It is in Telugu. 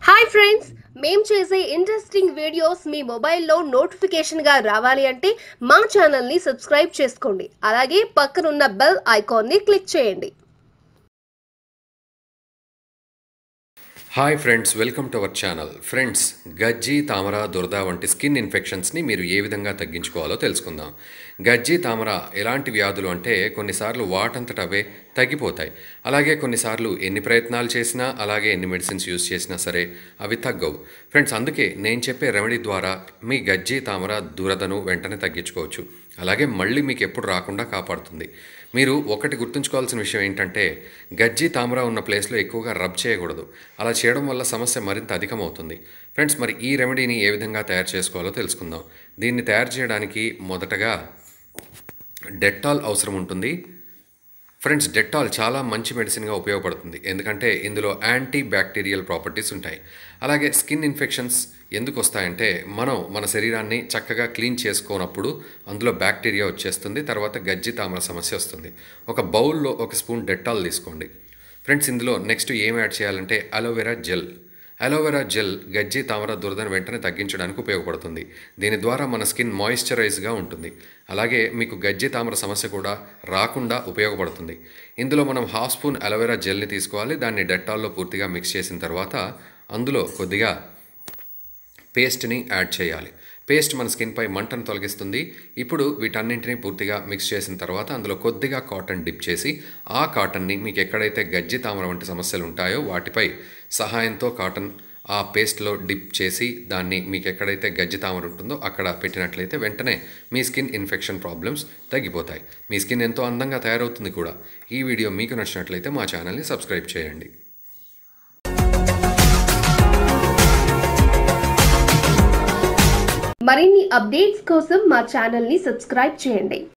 హాయ్ ఫ్రెండ్స్ మేం చేసే ఇంట్రెస్టింగ్ వీడియోస్ మీ మొబైల్లో నోటిఫికేషన్గా రావాలి అంటే మా ఛానల్ని సబ్స్క్రైబ్ చేసుకోండి అలాగే పక్కనున్న బెల్ ఐకాన్ని క్లిక్ చేయండి hi friends welcome to our channel friends గజ్జి తామర దురద వంటి స్కిన్ ఇన్ఫెక్షన్స్ని మీరు ఏ విధంగా తగ్గించుకోవాలో తెలుసుకుందాం గజ్జి తామర ఎలాంటి వ్యాధులు అంటే కొన్నిసార్లు వాటంతట అవే తగ్గిపోతాయి అలాగే కొన్నిసార్లు ఎన్ని ప్రయత్నాలు చేసినా అలాగే ఎన్ని మెడిసిన్స్ యూస్ చేసినా సరే అవి తగ్గవు ఫ్రెండ్స్ అందుకే నేను చెప్పే రెమెడీ ద్వారా మీ గజ్జి తామర దురదను వెంటనే తగ్గించుకోవచ్చు అలాగే మళ్ళీ మీకు ఎప్పుడు రాకుండా కాపాడుతుంది మీరు ఒకటి గుర్తుంచుకోవాల్సిన విషయం ఏంటంటే గజ్జి తామర ఉన్న ప్లేస్లో ఎక్కువగా రబ్ చేయకూడదు అలా చేయడం వల్ల సమస్య మరింత అధికమవుతుంది ఫ్రెండ్స్ మరి ఈ రెమెడీని ఏ విధంగా తయారు చేసుకోవాలో తెలుసుకుందాం దీన్ని తయారు చేయడానికి మొదటగా డెట్టాల్ అవసరం ఉంటుంది ఫ్రెండ్స్ డెట్టాల్ చాలా మంచి మెడిసిన్గా ఉపయోగపడుతుంది ఎందుకంటే ఇందులో యాంటీ బ్యాక్టీరియల్ ప్రాపర్టీస్ ఉంటాయి అలాగే స్కిన్ ఇన్ఫెక్షన్స్ ఎందుకు వస్తాయంటే మనం మన శరీరాన్ని చక్కగా క్లీన్ చేసుకోనప్పుడు అందులో బ్యాక్టీరియా వచ్చేస్తుంది తర్వాత గజ్జి తామర సమస్య వస్తుంది ఒక బౌల్లో ఒక స్పూన్ డెట్టాల్ తీసుకోండి ఫ్రెండ్స్ ఇందులో నెక్స్ట్ ఏం యాడ్ చేయాలంటే అలోవెరా జెల్ అలోవెరా జెల్ గజ్జి తామర దురదను వెంటనే తగ్గించడానికి ఉపయోగపడుతుంది దీని ద్వారా మన స్కిన్ మాయిశ్చరైజ్గా ఉంటుంది అలాగే మీకు గజ్జి తామర సమస్య కూడా రాకుండా ఉపయోగపడుతుంది ఇందులో మనం హాఫ్ స్పూన్ అలోవెరా జెల్ని తీసుకోవాలి దాన్ని డెట్టాల్లో పూర్తిగా మిక్స్ చేసిన తర్వాత అందులో కొద్దిగా పేస్ట్ని యాడ్ చేయాలి పేస్ట్ మన స్కిన్పై మంటను తొలగిస్తుంది ఇప్పుడు వీటన్నింటినీ పూర్తిగా మిక్స్ చేసిన తర్వాత అందులో కొద్దిగా కాటన్ డిప్ చేసి ఆ కాటన్ని మీకు ఎక్కడైతే గజ్జి తామర వంటి సమస్యలు ఉంటాయో వాటిపై సహాయంతో కాటన్ ఆ పేస్ట్లో డిప్ చేసి దాన్ని మీకు ఎక్కడైతే గజ్జి తామర ఉంటుందో అక్కడ పెట్టినట్లయితే వెంటనే మీ స్కిన్ ఇన్ఫెక్షన్ ప్రాబ్లమ్స్ తగ్గిపోతాయి మీ స్కిన్ ఎంతో అందంగా తయారవుతుంది కూడా ఈ వీడియో మీకు నచ్చినట్లయితే మా ఛానల్ని సబ్స్క్రైబ్ చేయండి మరిన్ని అప్డేట్స్ కోసం మా ఛానల్ని సబ్స్క్రైబ్ చేయండి